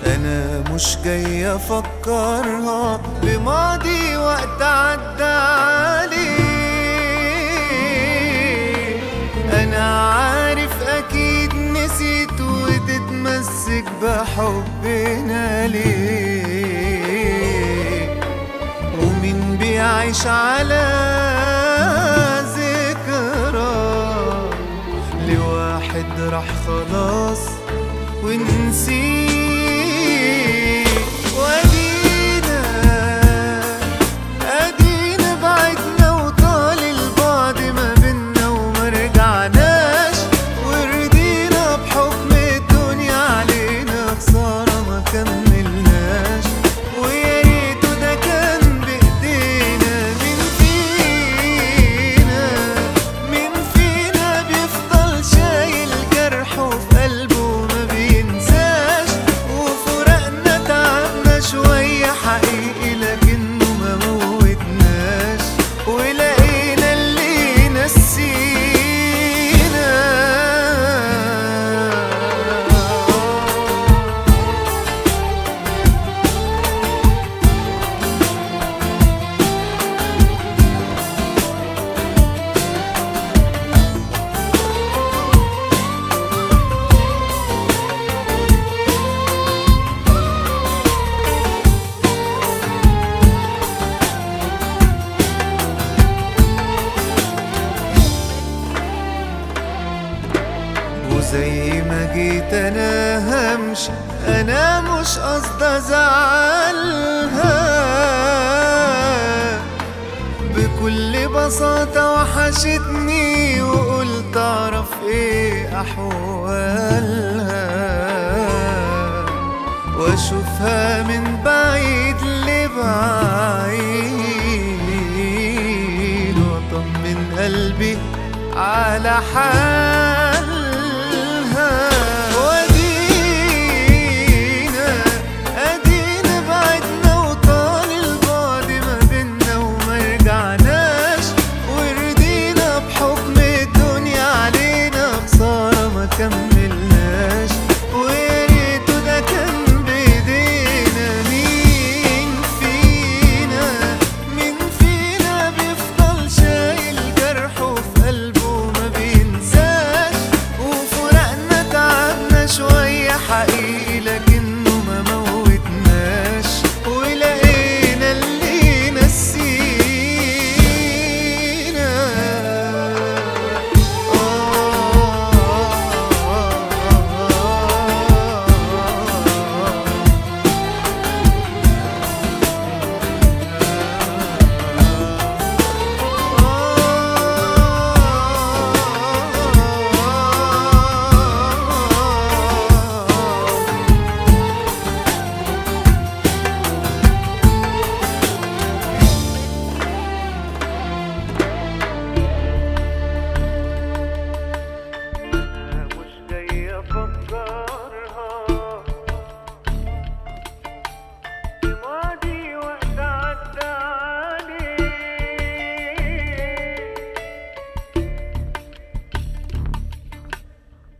انا مش جاي افكرها بماضي وقت عدى عليه انا عارف اكيد نسيت وتتمسك بحبنا ليه ومين بيعيش على ذكرى لواحد راح خلاص ونسيه وادينا ادينا بعدنا وطال البعد ما بينا وما رجعناش ورضينا بحكم الدنيا علينا خسارة ما كملناش ويا ريته ده كان بايدينا مين فينا مين فينا بيفضل شايل جرحه في قلبه ما بينساش وفرقنا تعبنا شوية حقيقي لكنه ما موتناش ولقينا اللي نسينا وزي ما جيت انا همشي انا مش قصدي ازعلها بكل بساطة وحشتني وقلت اعرف ايه احوالها واشوفها من بعيد لبعيد واطمن قلبي على حالها